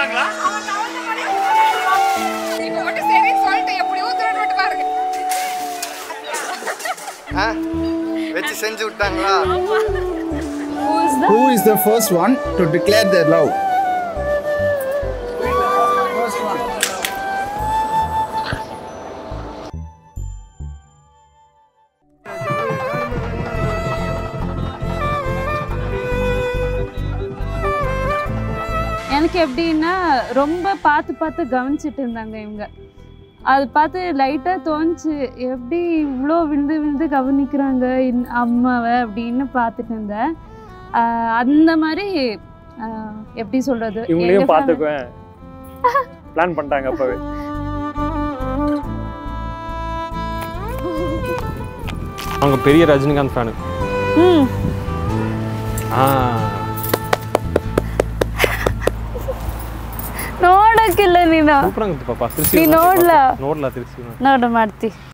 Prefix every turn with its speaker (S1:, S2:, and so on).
S1: விட்டாங்களா
S2: இப்போ மட்டும் சரின்னு சொல்லிட்டு எப்படி ஊத்துறேன்னு மட்டும் பாருங்க
S3: ஆ வச்சு செஞ்சு விட்டாங்களா
S4: Who is the first one to declare their love?
S5: எனக்கு எப்படின்னா ரொம்ப பார்த்து பார்த்து கவனிச்சிட்டு இருந்தாங்க இவங்க அது பார்த்து லைட்டாக தோணுச்சு எப்படி இவ்வளோ விழுந்து விழுந்து கவனிக்கிறாங்க இந்த அம்மாவை அப்படின்னு பார்த்துட்டு இருந்தேன் ஆஹ் அந்த மாதிரி ஆஹ் எப்படி சொல்கிறது
S6: இவங்களையும் பார்த்துக்குவேன் பிளான் பண்ணிட்டாங்க அப்பவே
S7: அவங்க பெரிய ரஜினிகாந்த் ஃபேனு
S5: ம்
S7: ஆ
S5: ನೋಡಕ್ಕಿಲ್ಲ ನೀನು
S7: ಸೂಪರ್ ಆಗುತ್ತೆ ಪಾಪ
S5: ನೀನ್ ನೋಡ್ಲಾ?
S7: ನೋಡ್ಲಾ ತಿರ್ಸಿ
S5: ನೋಡು ಮಾಡ್ತಿ